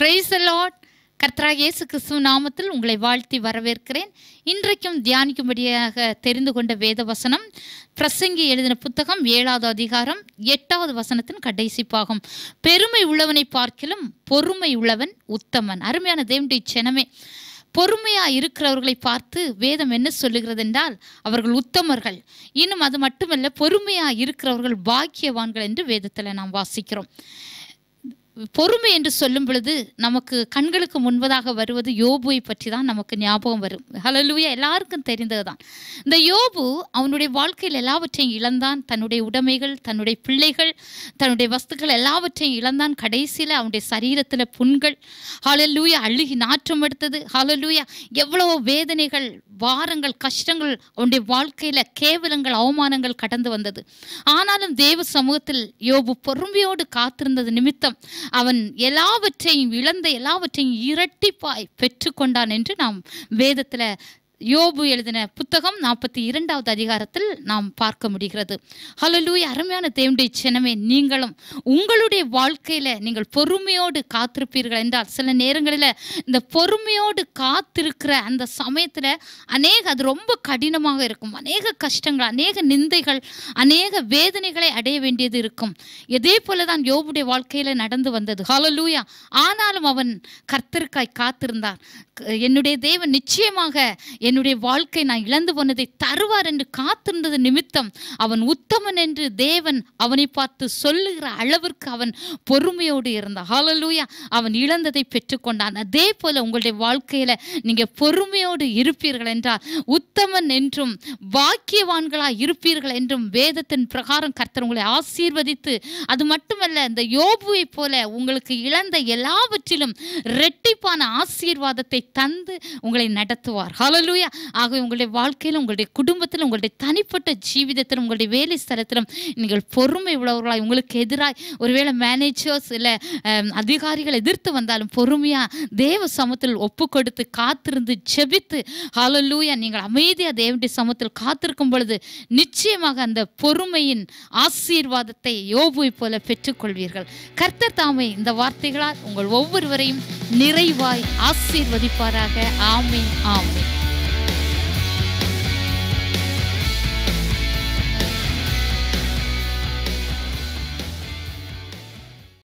price Lord கர்த்தராக இயேசு கிறிஸ்துவ நாமத்தில் உங்களை வாழ்த்தி வரவேற்கிறேன் இன்றைக்கும் தியானிக்கும்படியாக தெரிந்து கொண்ட வேத வசனம் பிரசங்கி எழுதின புத்தகம் ஏழாவது அதிகாரம் எட்டாவது வசனத்தின் கடைசி பாகம் பெருமை உள்ளவனை பார்க்கிலும் பொறுமை உள்ளவன் உத்தமன் அருமையான தேவனுடைய ஜனமே பொறுமையா இருக்கிறவர்களை பார்த்து வேதம் என்ன சொல்லுகிறது என்றால் அவர்கள் உத்தமர்கள் இன்னும் அது மட்டுமல்ல பொறுமையா இருக்கிறவர்கள் பாக்கியவான்கள் என்று வேதத்தில் நாம் வாசிக்கிறோம் பொறுமை என்று சொல்லும் பொழுது நமக்கு கண்களுக்கு முன்பதாக வருவது யோபுவை பற்றி தான் நமக்கு ஞாபகம் வரும் ஹலலூயா எல்லாருக்கும் தெரிந்தது தான் இந்த யோபு அவனுடைய வாழ்க்கையில் எல்லாவற்றையும் இழந்தான் தன்னுடைய உடைமைகள் தன்னுடைய பிள்ளைகள் தன்னுடைய வஸ்துக்கள் எல்லாவற்றையும் இழந்தான் கடைசியில் அவனுடைய சரீரத்தில் புண்கள் ஹலலூயா அழுகி நாற்றம் எடுத்தது ஹலலூயா எவ்வளவோ வேதனைகள் வாரங்கள் கஷ்டங்கள் அவனுடைய வாழ்க்கையில் கேவலங்கள் அவமானங்கள் கடந்து வந்தது ஆனாலும் தேவ சமூகத்தில் யோபு பொறுமையோடு காத்திருந்தது நிமித்தம் அவன் எல்லாவற்றையும் இழந்த எல்லாவற்றையும் இரட்டிப்பாய் பெற்றுக்கொண்டான் என்று நாம் வேதத்தில் யோபு எழுதின புத்தகம் நாற்பத்தி இரண்டாவது அதிகாரத்தில் நாம் பார்க்க முடிகிறது ஹலலூய் அருமையான தேவனுடைய சினமே நீங்களும் உங்களுடைய வாழ்க்கையில் நீங்கள் பொறுமையோடு காத்திருப்பீர்கள் என்றால் சில நேரங்களில் இந்த பொறுமையோடு காத்திருக்கிற அந்த சமயத்தில் அநேக அது ரொம்ப கடினமாக இருக்கும் அநேக கஷ்டங்கள் அநேக நிந்தைகள் அநேக வேதனைகளை அடைய வேண்டியது இருக்கும் இதே போல தான் யோபுடைய வாழ்க்கையில் நடந்து வந்தது ஹலலூயா ஆனாலும் அவன் கர்த்தருக்காய் காத்திருந்தார் க- என்னுடைய தேவன் நிச்சயமாக என்னுடைய வாழ்க்கை நான் இழந்து போனதை தருவார் என்று காத்திருந்தது நிமித்தம் அவன் உத்தமன் என்று தேவன் அவனை பார்த்து சொல்லுகிற அளவிற்கு அவன் பொறுமையோடு இருந்தான் ஹalleluya அவன் இழந்ததை பெற்றுக்கொண்டான் அதே போல உங்களுடைய வாழ்க்கையில நீங்க பொறுமையோடு இருப்பீர்கள் என்றால் உத்தமன் என்றும் பாக்கியவான்களாய் இருப்பீர்கள் என்றும் வேதத்தின் பிரகாரம் கர்த்தர் உங்களை ஆசீர்வதித்து அது மட்டுமல்ல இந்த யோபுவை போல உங்களுக்கு இழந்த எல்லாவற்றிலும் ரெட்டிப்பான ஆசீர்வாதத்தை தந்து உங்களை நடத்துவார் ஹalleluya ஆகவே உங்களுடைய வாழ்க்கையில் உங்களுடைய குடும்பத்தில் உங்களுடைய தனிப்பட்ட ஜீவிதத்திலும் உங்களுடைய வேலை ஸ்தலத்திலும் நீங்கள் பொறுமை உள்ளவர்களாய் உங்களுக்கு எதிராய் ஒருவேளை மேனேஜர்ஸ் இல்லை அதிகாரிகள் எதிர்த்து வந்தாலும் பொறுமையா தேவ சமூகத்தில் ஒப்பு கொடுத்து காத்திருந்து ஜெபித்து ஹalleluya நீங்கள் அமைதியா தேவனுடைய சமூகத்தில் காத்திருக்கும் பொழுது நிச்சயமாக அந்த பொறுமையின் ஆசீர்வாதத்தை யோபுவை போல பெற்றுக்கொள்வீர்கள் கர்த்தர் தாமே இந்த வார்த்தைகளால் உங்கள் ஒவ்வொருவரையும் நிறைவாய் ஆசீர்வதிப்பாராக ஆமென் ஆமென்